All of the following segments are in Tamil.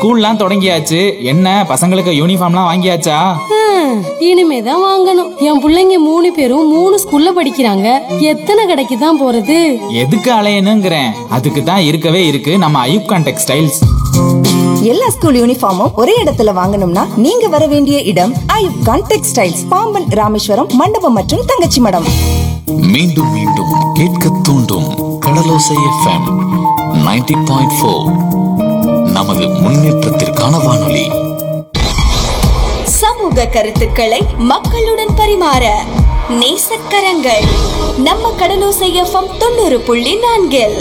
ஸ்கூல்லாம் தொடங்கியாச்சு என்ன பசங்களுக்கு யூனிஃபார்ம்லாம் வாங்கியாச்சா ஹம், இனிமேதான் வாங்கணும் என் புள்ளைங்க மூணு பேரும் மூணு ஸ்கூல்ல படிக்கிறாங்க எத்தனை கடைக்கு தான் போறது எதுக்கு அலையணுங்கிறேன் அதுக்கு தான் இருக்கவே இருக்கு நம்ம ஐயூப்கான் டெக்ஸ்டைல்ஸ் எல்லா ஸ்கூல் யூனிஃபார்மும் ஒரே இடத்துல வாங்கணும்னா நீங்க வர வேண்டிய இடம் ஐயூப் கான் டெக்ஸ்டைல்ஸ் பாம்பன் ராமேஸ்வரம் மண்டபம் மற்றும் தங்கச்சி மடம் மீண்டும் மீண்டும் கேட்க தூண்டும் கடலோசை எஃப்எம் 90.4 பாயிண்ட் ஃபோர் நமது முன்னேற்றத்திற்கான வானொலி சமூக கருத்துக்களை மக்களுடன் பரிமாற நேசக்கரங்கள் நம்ம கடலோசை எஃப்எம் தொண்ணூறு புள்ளி நான்கில்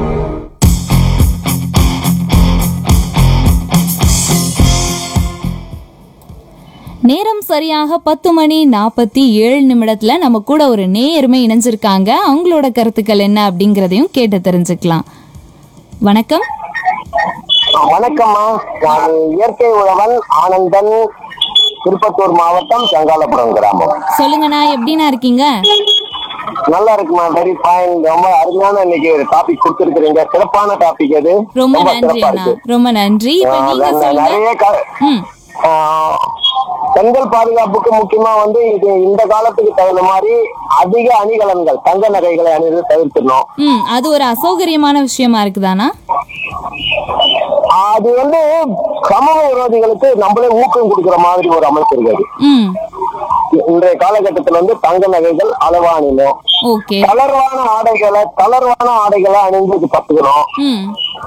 நேரம் சரியாக பத்து மணி நாற்பத்தி ஏழு நிமிடத்துல நம்ம கூட ஒரு நேயருமே இணைஞ்சிருக்காங்க அவங்களோட கருத்துக்கள் என்ன அப்படிங்கறதையும் கேட்டு தெரிஞ்சுக்கலாம் வணக்கம் வணக்கம்மா நான் இயற்கை உழவன் ஆனந்தன் திருப்பத்தூர் மாவட்டம் செங்காலபுரம் கிராமம் சொல்லுங்கண்ணா எப்படிண்ணா இருக்கீங்க நல்லா இருக்குமா வெரி ஃபைன் ரொம்ப அருமையான இன்னைக்கு டாபிக் கொடுத்துருக்கீங்க சிறப்பான டாபிக் அது ரொம்ப நன்றி சிறப்பா அண்ணா இருக்கு ரொம்ப நன்றி இப்ப ஆஹ் நீங்க ந- சொல்லுங்க நிறைய க- ம் ஆஹ் பெண்கள் பாதுகாப்புக்கு முக்கியமா வந்து இது இந்த காலத்துக்கு தகுந்த மாதிரி அதிக அணிகலன்கள் தங்க நகைகளை அணிந்து தவிர்த்திடணும் ம் அது ஒரு அசௌகரியமான விஷயமா இருக்குதாண்ணா அது வந்து சமூக விரோதிகளுக்கு நம்மளே ஊக்கம் கொடுக்கிற மாதிரி ஒரு அமைப்பு இருக்காது ம் இன்றைய காலகட்டத்தில் வந்து தங்க நகைகள் அளவா அணியணும் ஓகே தளர்வான ஆடைகளை தளர்வான ஆடைகளை அணிந்து பத்துக்கணும் ம்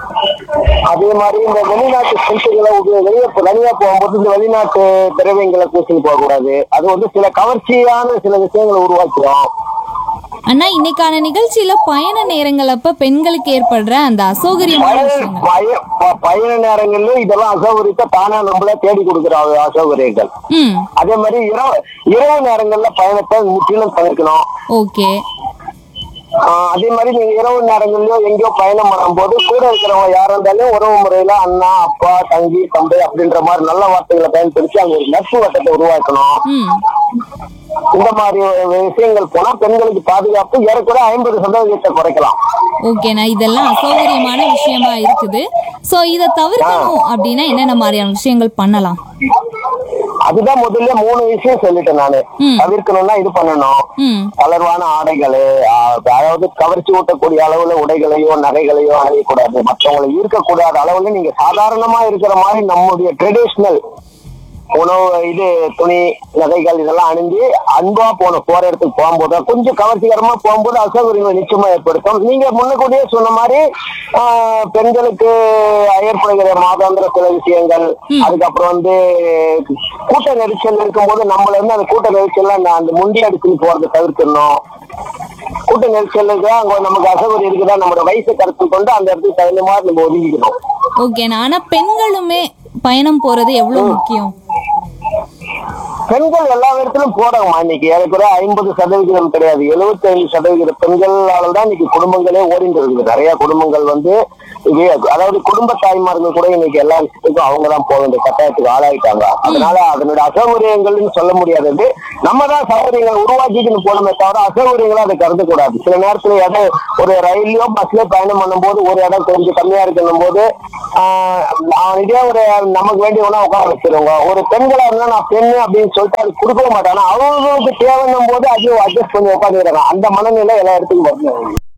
அதே மாதிரி இந்த வெளிநாட்டு சென்ட்டுகளை வெளியே தனியா போகும்போது இந்த வெளிநாட்டு திரவியங்களை பூசிட்டு போக கூடாது அது வந்து சில கவர்ச்சியான சில விஷயங்களை உருவாக்கிடும் அண்ணா இன்னைக்கான நிகழ்ச்சியில பயண நேரங்கள் அப்ப பெண்களுக்கு ஏற்படுற அந்த அசௌகரியமான பயண விஷயங்கள் பய- ப- பயண நேரங்களிலும் இதெல்லாம் அசௌகரியத்தை தானா நம்மள தேடி கொடுக்குற அ- அசௌகரியங்கள் ம் அதே மாதிரி இரவு இரவு நேரங்கள்ல பயணத்தை முற்றிலும் தவிர்க்கணும் ஓகே ஆஹ் அதே மாதிரி நீங்க இரவு நேரங்கள்லயும் எங்கேயோ பயணம் பண்ணும்போது கூட இருக்கிறவங்க யாரா இருந்தாலும் உறவு முறையில அண்ணா அப்பா தங்கி தம்பி அப்படின்ற மாதிரி நல்ல வார்த்தைகளை பயன்படுத்தி அங்க ஒரு நட்பு வட்டத்தை உருவாக்கணும் ம் இந்த மாதிரி விஷயங்கள் போனா பெண்களுக்கு பாதுகாப்பு ஏறக்குறைய ஐம்பது சதவீதத்தை குறைக்கலாம் ஓகேண்ணா இதெல்லாம் அசௌகரியமான விஷயமா இருக்குது சோ இத தவிர்க்கணும் அப்படின்னா என்னென்ன மாதிரியான விஷயங்கள் பண்ணலாம் அதுதான் முதல்ல மூணு விஷயம் சொல்லிட்டேன் நானு ம். தவிர்க்கணும்னா இது பண்ணணும் ம் தளர்வான ஆடைகளு ஆஹ் அதாவது கவர்ச்சி ஊட்டக்கூடிய அளவுல உடைகளையோ நகைகளையோ அணியக்கூடாது மற்றவங்களை ஈர்க்கக்கூடாத அளவுல நீங்க சாதாரணமா இருக்கிற மாதிரி நம்முடைய ட்ரெடிஷ்னல் உணவு இது துணி நகைகள் இதெல்லாம் அணிஞ்சு அன்பா போன போற இடத்துக்கு போகும்போது கொஞ்சம் கவர்ச்சிகரமா போகும்போது அசௌகரியங்களை நிச்சயமா ஏற்படுத்தும் நீங்க முன்னக்கூட்டியே சொன்ன மாதிரி ஆஹ், பெண்களுக்கு ஏற்படுகிற மாதாந்திர சில விஷயங்கள் அதுக்கப்புறம் வந்து கூட்ட நெரிசல் இருக்கும்போது நம்மள வந்து அந்த கூட்ட நெரிசல்ல அந்த- அந்த முண்டி அடிச்சுன்னு போறதை தவிர்க்கணும் கூட்ட நெரிசலுக்கு அங்க நமக்கு அசௌகரியம் இருக்குதா நம்மளோட வயசை கருத்தில் கொண்டு அந்த இடத்துக்கு தகுந்த மாதிரி நம்ம ஒதுங்கிக்கணும் ஓகேண்ணா ஆனா பெண்களுமே பயணம் போறது எவ்வளவு முக்கியம் பெண்கள் எல்லா இடத்திலும் போறாங்கம்மா இன்னைக்கு ஏறக்குறைய ஐம்பது சதவிகிதம் கிடையாது 75% சதவிகித பெண்களால தான் இன்னைக்கு குடும்பங்களே ஓடிட்டு இருக்குது நிறைய குடும்பங்கள் வந்து இது அதாவது குடும்ப தாய்மார்கள் கூட இன்னைக்கு எல்லா விஷயத்துக்கும் அவங்க தான் போக வேண்டிய கட்டாயத்துக்கு ஆளாயிட்டாங்க அதனால அதனுடைய அசௌகரியங்கள்னு சொல்ல முடியாதது நம்ம தான் சௌகரியங்கள் உருவாக்கிட்டு போகணுமே தவிர அசௌகரியங்களை அதை கருத கூடாது சில நேரத்துல எதை ஒரு ரயில்லயோ பஸ்லயோ பயணம் பண்ணும்போது ஒரு இடம் கொஞ்சம் கம்மியா இருக்கணும் போது ஆஹ் இதே ஒரு நமக்கு வேண்டியவனா உட்கார வச்சிருவாங்க ஒரு பெண்களா இருந்தா நான் பெண்ணு அப்படின்னு சொல்லிட்டு அது கொடுக்கவே மாட்டாங்க அவங்களுக்கு தேவைன்னும் போது அதையும் அட்ஜஸ்ட் பண்ணி உட்காந்துக்கிறாங்க அந்த மனநிலை எல்லா இடத்துக்கும் வரணும்